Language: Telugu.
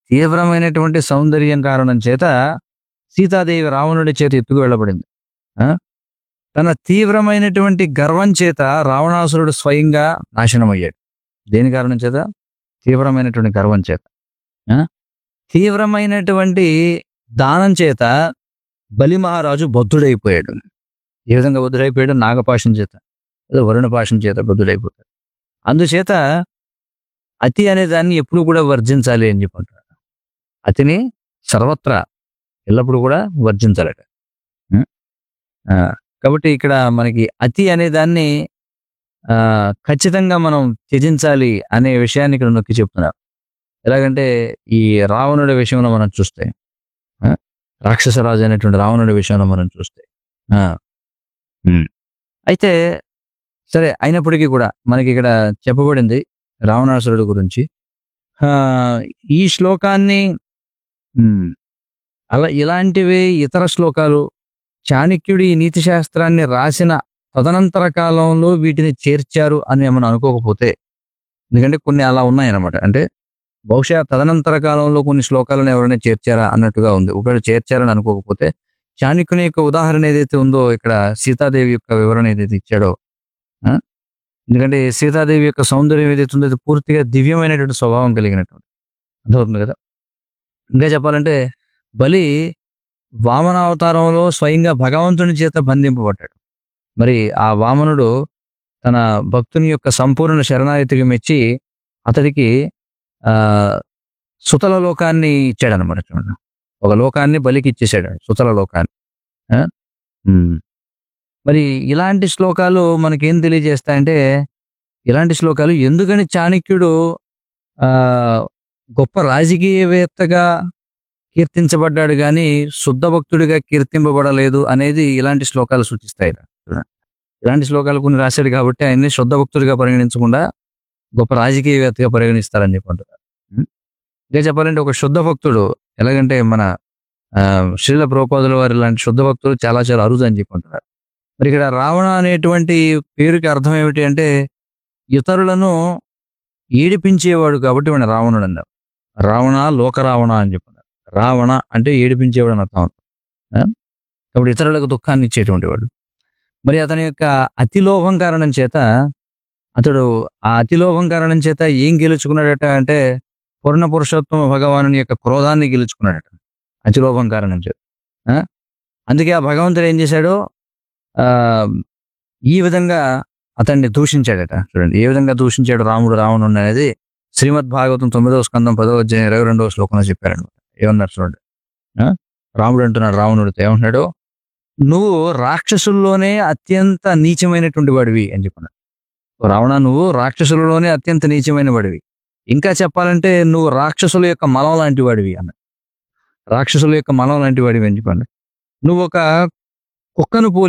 తీవ్రమైనటువంటి సౌందర్యం కారణం చేత సీతాదేవి రావణుడి చేత ఎత్తుకు వెళ్ళబడింది ఆ? తన తీవ్రమైనటువంటి గర్వం చేత రావణాసురుడు స్వయంగా నాశనమయ్యాడు దేని కారణం చేత తీవ్రమైనటువంటి గర్వం చేత ఆ? తీవ్రమైనటువంటి దానం చేత బలి మహారాజు బద్ధుడైపోయాడు ఏ విధంగా బద్ధుడైపోయాడు నాగపాశం చేత ఏదో వరుణ పాశం చేత బద్ధుడైపోతాడు అందుచేత అతి అనే దాన్ని ఎప్పుడు కూడా వర్జించాలి అని చెప్పుకుంటారు అతిని సర్వత్రా ఎల్లప్పుడూ కూడా వర్జించాలట ఉం? ఆ, కాబట్టి ఇక్కడ మనకి అతి అనే దాన్ని ఆ, ఖచ్చితంగా మనం త్యజించాలి అనే విషయాన్ని ఇక్కడ నొక్కి చెప్తున్నారు ఎలాగంటే ఈ రావణుడి విషయంలో మనం చూస్తే ఆ, రాక్షసరాజు అనేటువంటి రావణుడి విషయంలో మనం చూస్తే ఆ, ఉం. అయితే సరే అయినప్పటికీ కూడా మనకి ఇక్కడ చెప్పబడింది రావణాసురుడు గురించి ఆ, ఈ శ్లోకాన్ని ఉమ్, అలా ఇలాంటివి ఇతర శ్లోకాలు చాణక్యుడు ఈ నీతి శాస్త్రాన్ని రాసిన తదనంతర కాలంలో వీటిని చేర్చారు అని మనం అనుకోకపోతే ఎందుకంటే కొన్ని అలా ఉన్నాయన్నమాట అంటే బహుశా తదనంతర కాలంలో కొన్ని శ్లోకాలను ఎవరైనా చేర్చారా అన్నట్టుగా ఉంది ఒకవేళ చేర్చారని అనుకోకపోతే చాణక్యుని యొక్క ఉదాహరణ ఏదైతే ఉందో ఇక్కడ సీతాదేవి యొక్క వివరణ ఏదైతే ఇచ్చాడో ఆ? ఎందుకంటే సీతాదేవి యొక్క సౌందర్యం ఏదైతే ఉందో అది పూర్తిగా దివ్యమైనటువంటి స్వభావం కలిగినటువంటి అర్థమవుతుంది కదా ఇంకా చెప్పాలంటే బలి వామనావతారంలో స్వయంగా భగవంతుని చేత బంధింపబడ్డాడు మరి ఆ వామనుడు తన భక్తుని యొక్క సంపూర్ణ శరణాగతికి మెచ్చి అతడికి ఆ సుతల లోకాన్ని ఇచ్చాడనమాట చూడండి ఒక లోకాన్ని బలికి ఇచ్చేసాడు సుతల లోకాన్ని ఆ? ఉమ్. మరి ఇలాంటి శ్లోకాలు మనకేం తెలియజేస్తాయంటే ఇలాంటి శ్లోకాలు ఎందుకని చాణక్యుడు ఆ గొప్ప రాజకీయవేత్తగా కీర్తించబడ్డాడు కానీ శుద్ధ భక్తుడిగా కీర్తింపబడలేదు అనేది ఇలాంటి శ్లోకాలు సూచిస్తాయి చూడండి. ఇలాంటి శ్లోకాలు కొన్ని రాశాడు కాబట్టి ఆయన్ని శుద్ధ భక్తుడిగా పరిగణించకుండా గొప్ప రాజకీయవేత్తగా పరిగణిస్తారని చెప్పుకుంటారు ఉం? ఇంకా చెప్పాలంటే ఒక శుద్ధ భక్తుడు ఎలాగంటే మన ఆ, శ్రీల ప్రోపాదుల వారి లాంటి శుద్ధ భక్తులు చాలా చాలా అరుదు అని చెప్పుకుంటున్నారు మరి ఇక్కడ రావణ అనేటువంటి పేరుకి అర్థం ఏమిటి అంటే ఇతరులను ఏడిపించేవాడు కాబట్టి వాడిని రావణుడు అన్నారు రావణ లోక రావణ అని చెప్పారు రావణ అంటే ఏడిపించేవాడు అని అర్థం ఆ? కాబట్టి ఇతరులకు దుఃఖాన్ని ఇచ్చేటువంటి వాడు మరి అతని యొక్క అతిలోభం కారణం చేత అతడు ఆ అతిలోభం కారణం చేత ఏం గెలుచుకున్నాడట అంటే పూర్ణ పురుషోత్తమ భగవాను యొక్క క్రోధాన్ని గెలుచుకున్నాడట అతిలోభం కారణం చేత ఆ? అందుకే ఆ భగవంతుడు ఏం చేశాడు ఆ ఈ విధంగా అతన్ని దూషించాడట చూడండి ఏ విధంగా దూషించాడు రాముడు రావణుడు అనేది శ్రీమద్ భాగవతం తొమ్మిదవ స్కందం పదవ అధ్యాయం ఇరవై రెండవ శ్లోకంలో చెప్పారనమాట ఏమన్నారు చూడండి ఆ? రాముడు అంటున్నాడు రావణుడితో ఏమంటున్నాడు నువ్వు రాక్షసుల్లోనే అత్యంత నీచమైనటువంటి వాడివి అని చెప్పన్నాడు ఓ రావణ నువ్వు రాక్షసులలోనే అత్యంత నీచమైన వాడివి ఇంకా చెప్పాలంటే నువ్వు రాక్షసుల యొక్క మలం లాంటి వాడివి అన్న రాక్షసుల యొక్క మలం లాంటి వాడివి అని చెప్పాను నువ్వు ఒక కుక్కను పోలి